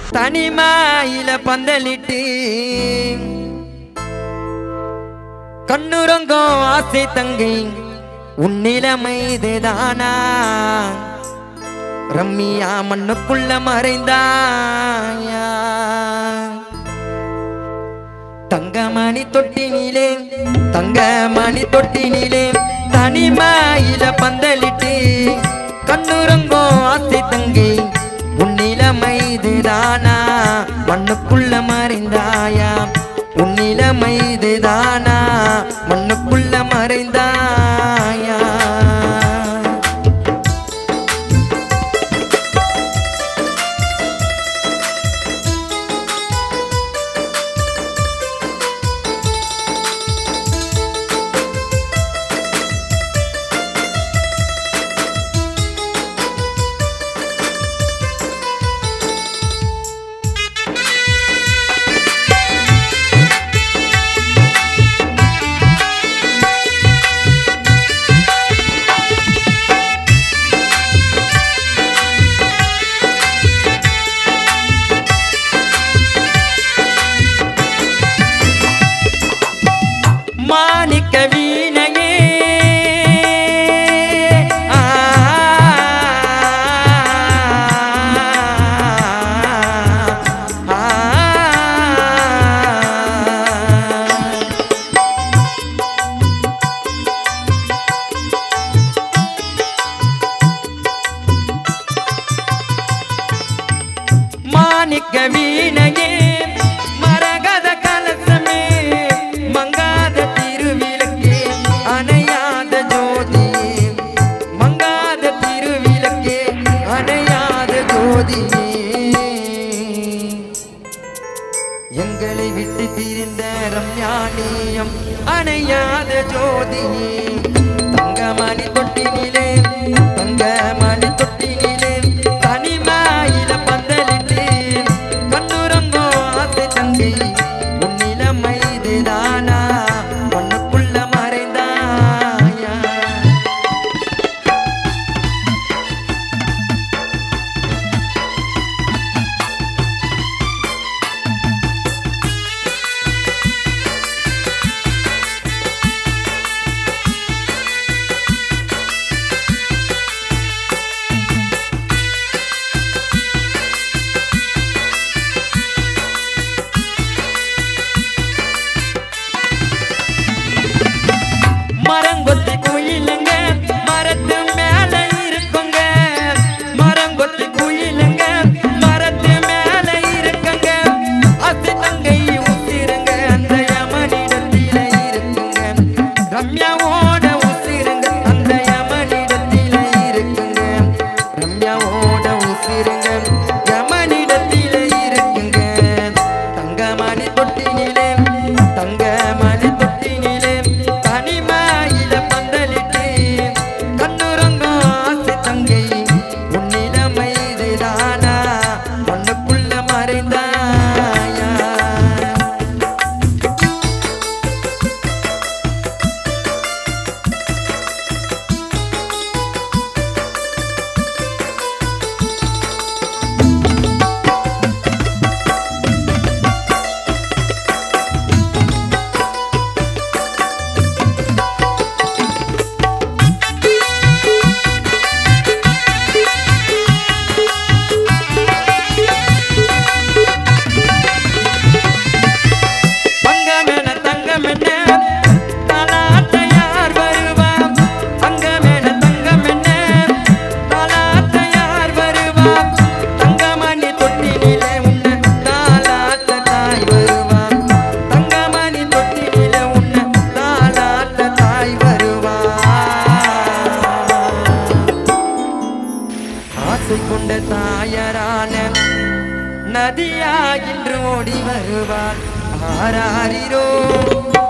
தனிமாயில பந்தலிட்டு கண்ணுறங்கும் ஆசை தங்கை உன்னிலமை இதுதானா ரம்மியா மண்ணுக்குள்ள மறைந்தாயா தங்கமணி தொட்டினிலே தங்கமணி தொட்டினிலே தனிமாயில பந்தலிட்டு கண்ணுறங்கோ ஆசை தங்கை உன்னிலமை இதுதானா மண்ணுக்குள்ள மறைந்தாயா உன்னிலமை இதுதானா மண்ணுக்குள்ள மறைந்தாயா மாணிக்க வீணையே ஆ, ஆ, ஆ. மாணிக்க வீணையே மரகத கலசமே மங்காத திருவிளக்கே அணையாத ஜோதியே மங்காத திருவிளக்கே அணையாத ஜோதியே எங்களை விட்டு பிரிந்த ரம்யானியம் அணையாத ஜோதியே தங்கமணி தொட்டினிலே தங்கமணி தொட்டினிலே தனிமாயில பந்தலிட்டு கண்ணுறங்கோ ஆசை தங்கை உன்னிலமை இதுதானா மண்ணுக்குள்ள மறைந்தாயா மரங்கொத்தி குயிலுங்க மரத்து மேல இருக்குங்க மரங்கொத்தி குயிலுங்க மரத்து மேல இருக்குங்க அசை தங்கை உசிருங்க அந்த யமனிடத்தில இருக்குங்க ரம்யாவோட உசிருங்க அந்த யமனிடத்தில இருக்குங்க ரம்யாவோட உசிருங்க யமனிடத்தில இருக்குங்க தங்கமணி தொட்டினிலே தங்கமணி தொட்டினிலே தனிமாயில பந்தலிட்டு கண்ணுறங்கும் ஆசை தங்கை உன்னிலமை இதுதானா மண்ணுக்குள்ள மறைந்தாயா பங்கமென தங்கமென தாலாட்ட யார் வருவா பங்கமென தங்கமென தாலாட்ட யார் வருவா தங்கமணி தொட்டினிலே உன்ன தாலாட்ட தாய் வருவா தங்கமணி தொட்டினிலே உன்ன தாலாட்ட தாய் வருவா ஆசை கொண்ட தாயரான நதியா இன்று ஓடி வருவார் ஆராரிரோ